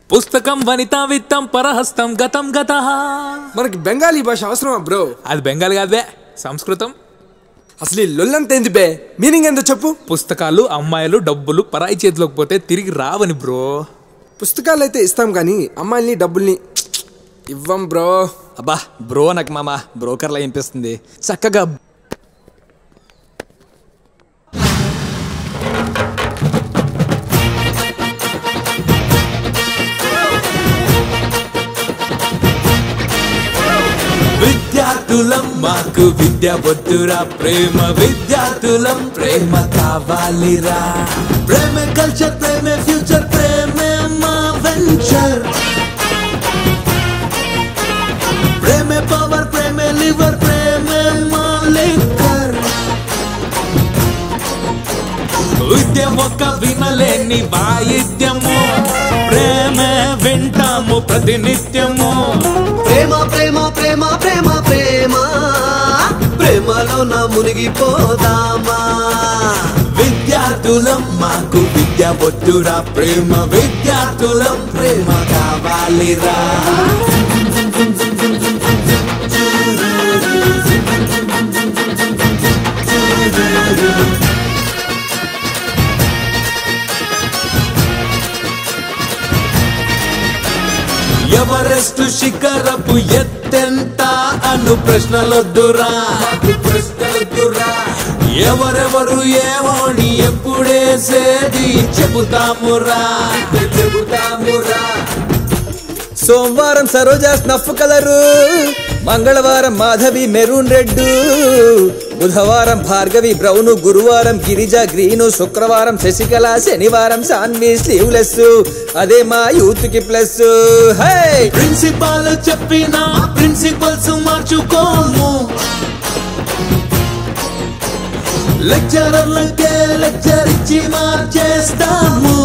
పుస్తకం వనితా విత్తం పరహస్తం గతం గత మనకి బెంగాలీ భాష అవసరమా బ్రో అది బెంగాల్ కాదే సంస్కృతం అసలు ఈ లొల్లంత ఏంది బే మీనింగ్ ఏందో చెప్పు పుస్తకాలు అమ్మాయిలు డబ్బులు పరాయి చేతిలోకి పోతే తిరిగి రావని బ్రో పుస్తకాలు అయితే ఇస్తాం కానీ అమ్మాయిల్ని డబ్బుల్ని ఇవ్వం బ్రో అబ్బా బ్రో నాకు మామ బ్రోకర్లా వినిపిస్తుంది చక్కగా విద్యార్థులం మాకు విద్య వద్దురా ప్రేమ విద్యార్థులం ప్రేమ కావాలిరా ప్రేమ కల్చర్ ప్రేమ ఫ్యూచర్ ప్రేమే మా వెంచర్ ప్రేమే పవర్ ప్రేమే లివర్ ప్రేమే మా లిక్కర్ విద్య ఒక్క వినలేని వాయిద్యము ప్రేమే వింటాము ప్రతినిత్యము ప్రేమ ప్రేమ ప్రేమ ప్రేమ ప్రేమ ప్రేమలో నా మునిగిపోదామా విద్యార్థులం మాకు విద్య వద్దురా ప్రేమ విద్యార్థులం ప్రేమ కావాలిరా ఎవరెస్ట్ శిఖరపు ఎత్తెంత అను ప్రశ్నలొద్దురా ప్రశ్నలొద్దురా ఎవరెవరు ఏమోని ఎప్పుడేసేది చెబుతామురా చెబుతామురా సోమవారం సరోజా స్నఫ్ కలరు మంగళవారం మాధవి మెరూన్ రెడ్ బుధవారం భార్గవి బ్రౌను గురువారం గిరిజ గ్రీను శుక్రవారం శశికళ శనివారం సాన్వి స్లీవ్లెస్ అదే మా యూత్ కి ప్లస్ హై ప్రిన్సిపాల్ చెప్పిన ప్రిన్సిపల్స్ మార్చుకోము లెక్చరర్లకే లెక్చర్ ఇచ్చి మార్చేస్తాము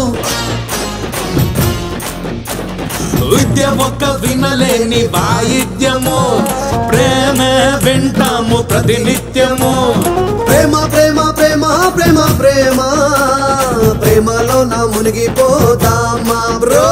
విద్య ఒక్క వినలేని వాయిద్యము ప్రేమ వింటాము ప్రతినిత్యము ప్రేమ ప్రేమ ప్రేమ ప్రేమ ప్రేమ ప్రేమలో నా మునిగిపోదామా బ్రో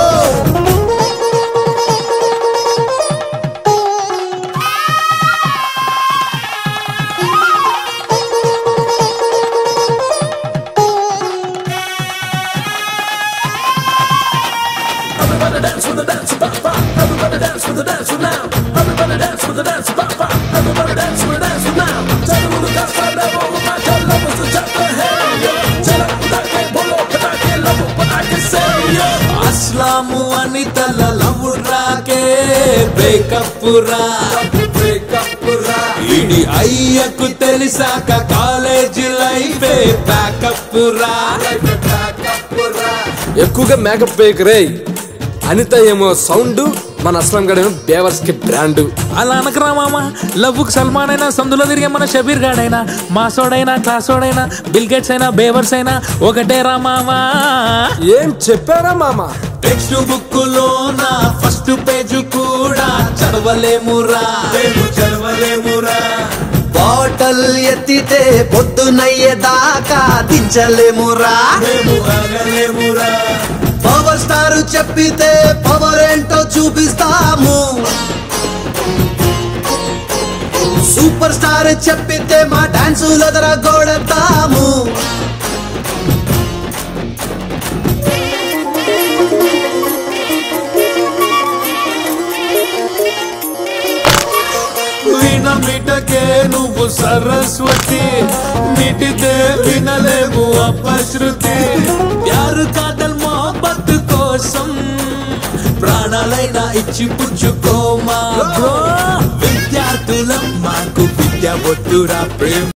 అస్లాము అని తల లవురాకే బ్రేకప్ రా బ్రేకప్ రా ఇది అయ్యకు తెలిసాక కాలేజీ లైఫే బ్యాకప్ రా ఎక్కువగా మేకప్ వేయకు రే అనిత ఏమో సౌండ్ మన అస్లం గడేమో బేవర్స్ కి బ్రాండ్ అలా అనకరా మామ లవ్వుకు సల్మాన్ అయినా సందులో తిరిగే మన షబీర్ గాడైనా మాసోడైనా క్లాసోడైనా బిల్ గేట్స్ అయినా బేవర్స్ అయినా ఒకటే రా మామా ఏం చెప్పారా మామ టెక్స్ట్ బుక్ లో నా ఫస్ట్ పేజ్ కూడా చదవలేమురా చదవలేమురా బాటల్ ఎత్తితే పొద్దునయ్యేదాకా దించలేమురా మేము ఆగలేమురా పవర్ స్టార్ చెప్పితే పవర్ ఏంటో చూపిస్తాము సూపర్ స్టార్ చెప్పితే మా డాన్సులు ఎదరగొడతాము వినమిటకే నువ్వు సరస్వతి నిటితే వినలేము అపశృతి ప్యారు కాదల్ మొహబ్బత్ కోసం ప్రాణాలైనా ఇచ్చి పుచ్చుకోమా బ్రో విద్యార్థులం మాకు విద్య వద్దురా ప్రేమ